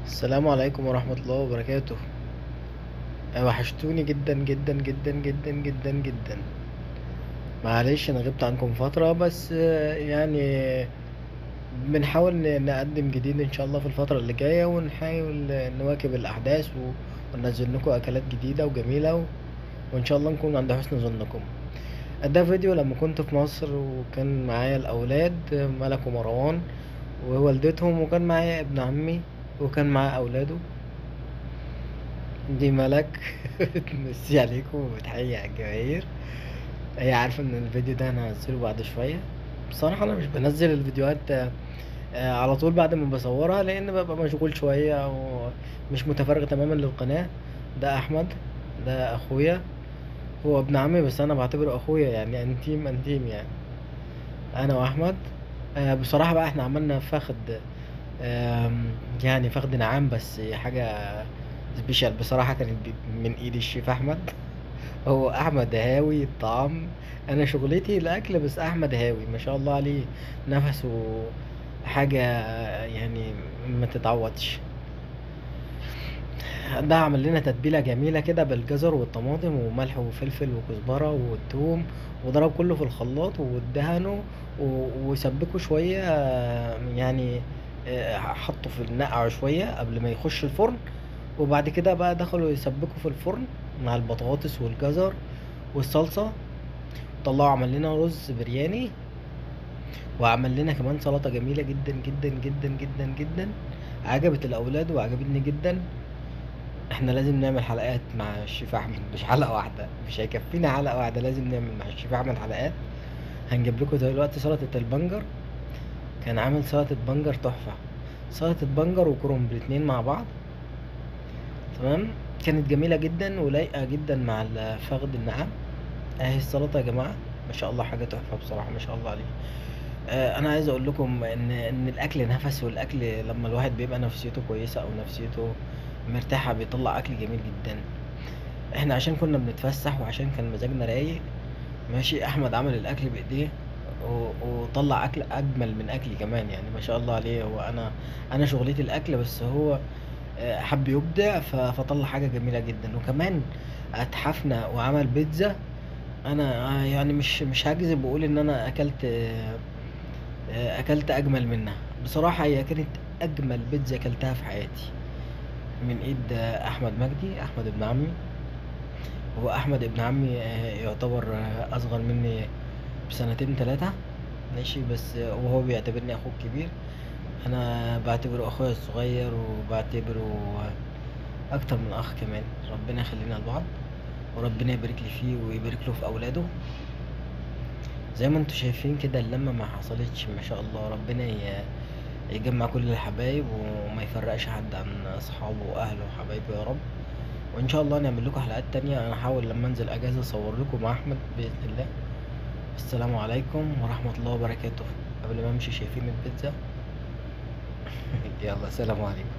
السلام عليكم ورحمة الله وبركاته آه، وحشتوني جدا جدا جدا جدا جدا جدا معلش انا غبت عنكم فترة بس آه، يعني بنحاول ن- نقدم جديد ان شاء الله في الفترة اللي جاية ونحاول نواكب الاحداث و- وننزل لكم اكلات جديدة وجميلة و... وان شاء الله نكون عند حسن ظنكم ده فيديو لما كنت في مصر وكان معايا الاولاد آه، ملك ومروان ووالدتهم وكان معايا ابن عمي وكان معاه اولاده دي ملك بتمسي عليكم وبتحيي على الجماهير هي عارفة ان الفيديو ده انا هنزله بعد شوية بصراحة انا مش بنزل الفيديوهات آه، آه، على طول بعد ما بصورها لان ببقى مشغول شوية ومش متفرغ تماما للقناة ده احمد ده اخويا هو ابن عمي بس انا بعتبره اخويا يعني انتيم انتيم يعني انا واحمد آه، بصراحة بقى احنا عملنا فخد آم، يعني فخد نعام بس حاجة سبيشال بصراحة كانت ب- من ايد الشيف احمد هو احمد هاوي الطعام انا شغلتي الاكل بس احمد هاوي ما شاء الله عليه نفسه حاجة يعني ما تتعوضش ده عمل لنا تتبيلة جميلة كده بالجزر والطماطم وملح وفلفل وكزبرة والثوم وضرب كله في الخلاط وادهنه و- وسبكه شوية آه، يعني آه، حطه في النقع شوية قبل ما يخش الفرن وبعد كده بقى دخلوا يسبكوا في الفرن مع البطاطس والجزر والصلصة طلعوا عمل لنا رز برياني وعمل لنا كمان سلطة جميلة جدا جدا جدا جدا جدا عجبت الأولاد وعجبتني جدا احنا لازم نعمل حلقات مع الشيف احمد مش حلقه واحده مش هيكفينا حلقه واحده لازم نعمل مع الشيف احمد حلقات هنجيب لكم دلوقتي سلطه البنجر كان عامل سلطه بنجر تحفه سلطه بنجر وكرنب الاتنين مع بعض تمام كانت جميله جدا ولايقه جدا مع الفخد النعام اهي السلطه يا جماعه ما شاء الله حاجه تحفه بصراحه ما شاء الله عليه آه، انا عايز اقول لكم ان ان الاكل نفس والاكل لما الواحد بيبقى نفسيته كويسه او نفسيته مرتاحه بيطلع اكل جميل جدا احنا عشان كنا بنتفسح وعشان كان مزاجنا رايق ماشي احمد عمل الاكل بايديه و- وطلع اكل اجمل من اكلي كمان يعني ما شاء الله عليه هو انا انا شغلتي الاكل بس هو آه، حب يبدع ف- فطلع حاجه جميله جدا وكمان اتحفنا وعمل بيتزا انا آه، يعني مش مش هكذب واقول ان انا اكلت آه، آه، اكلت اجمل منها بصراحه هي كانت اجمل بيتزا اكلتها في حياتي من ايد آه، احمد مجدي احمد ابن عمي هو احمد ابن عمي آه، يعتبر آه، اصغر مني بسنتين ثلاثة ماشي بس آه، وهو بيعتبرني اخوه الكبير انا بعتبره اخويا الصغير وبعتبره آه، اكتر من اخ كمان ربنا يخلينا لبعض وربنا يبارك لي فيه ويبارك له في اولاده زي ما انتوا شايفين كده اللمة ما حصلتش ما شاء الله ربنا ي- يجمع كل الحبايب وما يفرقش حد عن اصحابه واهله وحبايبه يا رب وان شاء الله نعمل لكم حلقات تانية انا هحاول لما انزل اجازة اصور لكم مع احمد باذن الله السلام عليكم ورحمة الله وبركاته قبل ما امشي شايفين البيتزا يلا سلام عليكم